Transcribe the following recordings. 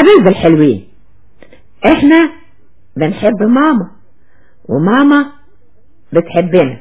حبايب الحلوين احنا بنحب ماما وماما بتحبنا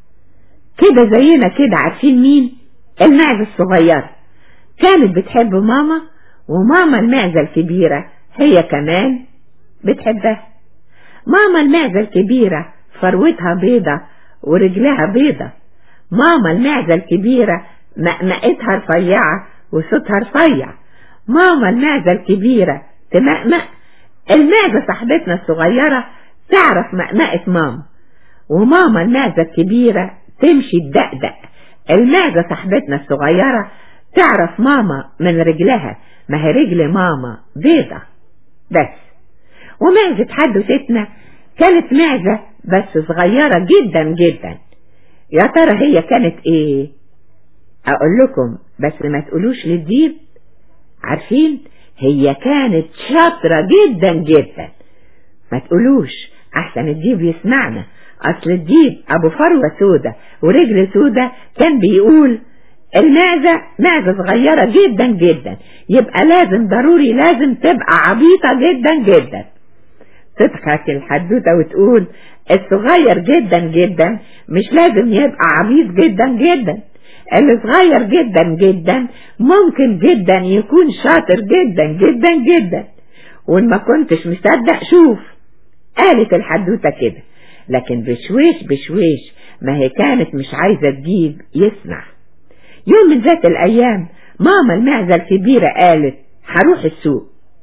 كده زينا كده عارفين مين المعزة الصغيرة كانت بتحب ماما وماما المعزة الكبيرة هي كمان بتحبها ماما المعزة الكبيرة فروتها بيضة ورجلها بيضة ماما المعزة الكبيرة مقمقتها رفيعة وصوتها رفيع ماما المعزة الكبيرة تمقمق المعزة صاحبتنا الصغيرة تعرف مقمقة ماما وماما المعزة الكبيرة تمشي تدقدق المعزة صاحبتنا الصغيرة تعرف ماما من رجلها ما هي رجل ماما بيضة بس ومعزة حدثتنا كانت معزة بس صغيرة جدا جدا يا ترى هي كانت ايه اقول لكم بس ما تقولوش للديب عارفين هي كانت شاطرة جدا جدا ما تقولوش احسن الديب يسمعنا اصل الديب ابو فروة سودة ورجل سودة كان بيقول المعزة معزة صغيرة جدا جدا يبقى لازم ضروري لازم تبقى عبيطة جدا جدا تضحك الحدوتة وتقول الصغير جدا جدا مش لازم يبقى عبيط جدا جدا اللي صغير جدا جدا ممكن جدا يكون شاطر جدا جدا جدا وان ما كنتش مصدق شوف قالت الحدوتة كده لكن بشويش بشويش ما هي كانت مش عايزة تجيب يسمع يوم من ذات الأيام ماما المعزة الكبيرة قالت هروح السوق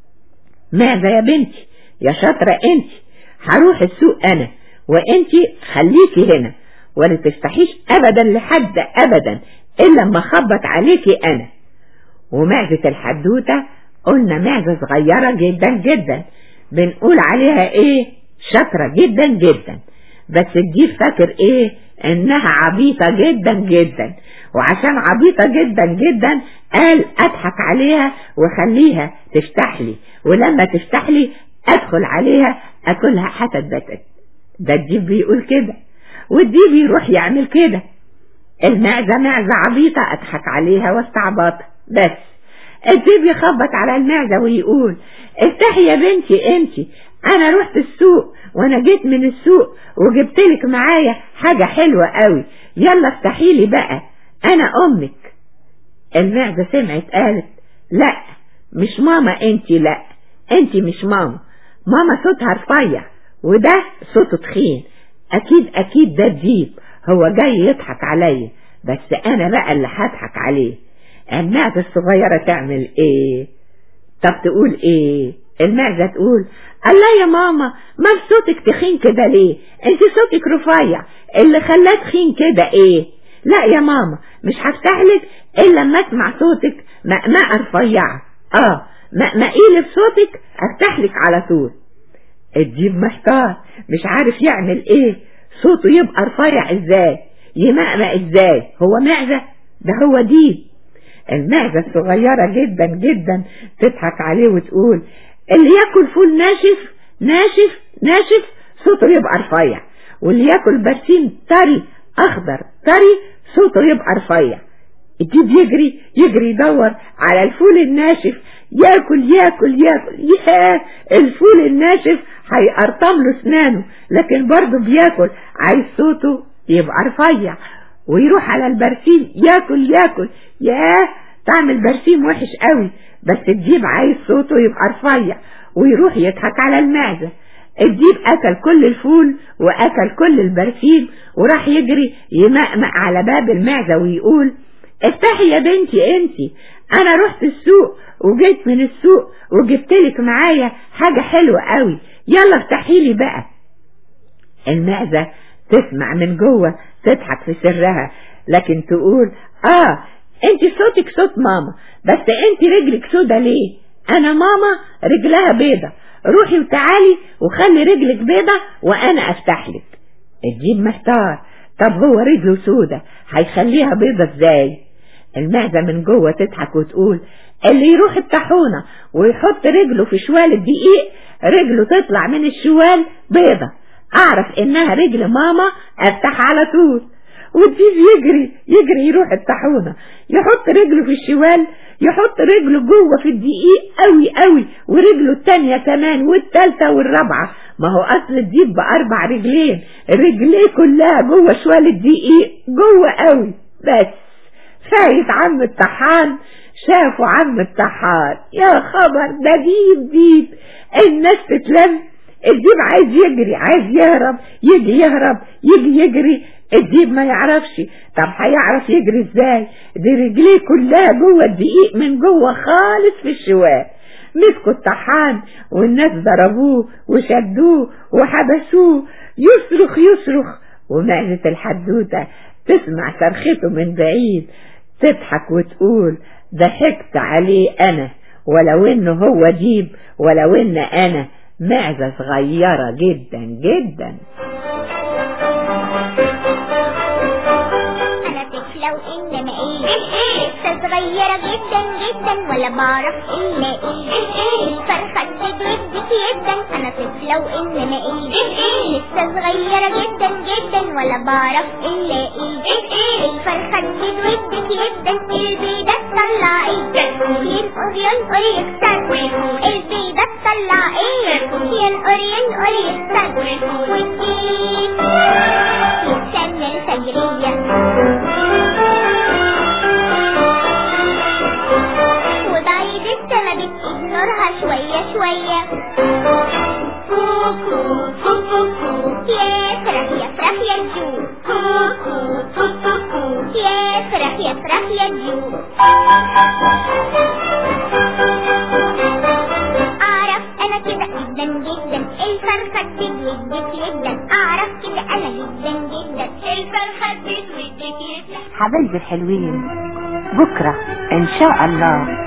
معزة يا بنتي يا شاطرة انت هروح السوق أنا وانت خليكي هنا ولا تفتحيش أبدا لحد أبدا إلا لما خبط عليكي أنا ومعزة الحدوتة قلنا معزة صغيرة جدا جدا بنقول عليها ايه شاطرة جدا جدا بس تجيب فاكر ايه انها عبيطة جدا جدا وعشان عبيطة جدا جدا قال اضحك عليها وخليها تفتح لي ولما تفتح لي ادخل عليها اكلها حتت بتت ده الديب بيقول كده والديب يروح يعمل كده المعزة معزة عبيطة اضحك عليها واستعبطها بس الديب يخبط على المعزة ويقول افتحي يا بنتي انتي انا رحت السوق وانا جيت من السوق وجبت لك معايا حاجة حلوة قوي يلا افتحي لي بقى انا امك المعزة سمعت قالت لا مش ماما انتي لا انتي مش ماما ماما صوتها رفيع وده صوته تخين اكيد اكيد ده الديب هو جاي يضحك عليا بس انا بقى اللي هضحك عليه المعزة الصغيرة تعمل ايه طب تقول ايه المعزة تقول الله يا ماما ما صوتك تخين كده ليه انت صوتك رفيع اللي خلاه تخين كده ايه لا يا ماما مش هفتح لك الا لما اسمع صوتك مقمقة رفيعة اه مقمقيلي بصوتك افتح لك على طول الديب محتار مش عارف يعمل ايه صوته يبقى رفيع ازاي يمقمق ازاي هو معزة ده هو ديب المعزة الصغيرة جدا جدا تضحك عليه وتقول اللي ياكل فول ناشف ناشف ناشف صوته يبقى رفيع واللي ياكل برسيم طري اخضر طري صوته يبقى رفيع الديب يجري يجري يدور على الفول الناشف ياكل ياكل ياكل ياه الفول الناشف هيقرطم له اسنانه لكن برضه بياكل عايز صوته يبقى رفيع ويروح على البرسيم ياكل ياكل ياه طعم البرسيم وحش قوي بس الديب عايز صوته يبقى رفيع ويروح يضحك على المعزة الديب أكل كل الفول وأكل كل البرسيم وراح يجري يمقمق على باب المعزة ويقول افتحي يا بنتي انتي انا رحت السوق وجيت من السوق وجبتلك معايا حاجة حلوة قوي يلا افتحي لي بقى المعزة تسمع من جوه تضحك في سرها لكن تقول اه انت صوتك صوت ماما بس انت رجلك سودا ليه انا ماما رجلها بيضة روحي وتعالي وخلي رجلك بيضة وانا افتح لك الديب محتار طب هو رجله سودا هيخليها بيضة ازاي المعزة من جوه تضحك وتقول اللي يروح الطاحونة ويحط رجله في شوال الدقيق رجله تطلع من الشوال بيضة اعرف انها رجل ماما افتح على طول والديب يجري يجري يروح الطاحونة يحط رجله في الشوال يحط رجله جوه في الدقيق قوي قوي ورجله التانية كمان والتالتة والرابعة ما هو اصل الديب باربع رجلين رجليه كلها جوه شوال الدقيق جوه قوي بس فايت عم الطحان شافوا عم الطحان يا خبر ده ديب ديب الناس تتلم الديب عايز يجري عايز يهرب يجي يهرب يجي يجري الديب ما يعرفش طب هيعرف يجري ازاي دي رجليه كلها جوه الدقيق من جوه خالص في الشوال مسكوا الطحان والناس ضربوه وشدوه وحبسوه يصرخ يصرخ ومعزة الحدوتة تسمع صرخته من بعيد تضحك وتقول ضحكت عليه انا ولو انه هو ديب ولو ان انا معزة صغيرة جدا جدا انا طفلة وانما ايه لسه صغيرة جدا جدا ولا بعرف الا ايه الفرخة بتدرك جدا انا طفلة وانما ايه لسه صغيرة جدا جدا ولا بعرف الا ايه الفرخة بتدرك جدا البيضة تطلع ايه ينقر ينقر يكسر البيضة تطلع ايه ينقر ينقر يكسر والديب يستنى الفجرية وبعيد السما بتجنرها شوية شوية كوكو كوكو يفرح يفرح يا جو كوكو كوكو يفرح يفرح يا جو أعرف أنا كده جدا جدا الفرخة بتجودك جدا أعرف كده أنا جدا جدا الفرخة بتجودك جدا حبايبي الحلوين بكرة ان شاء الله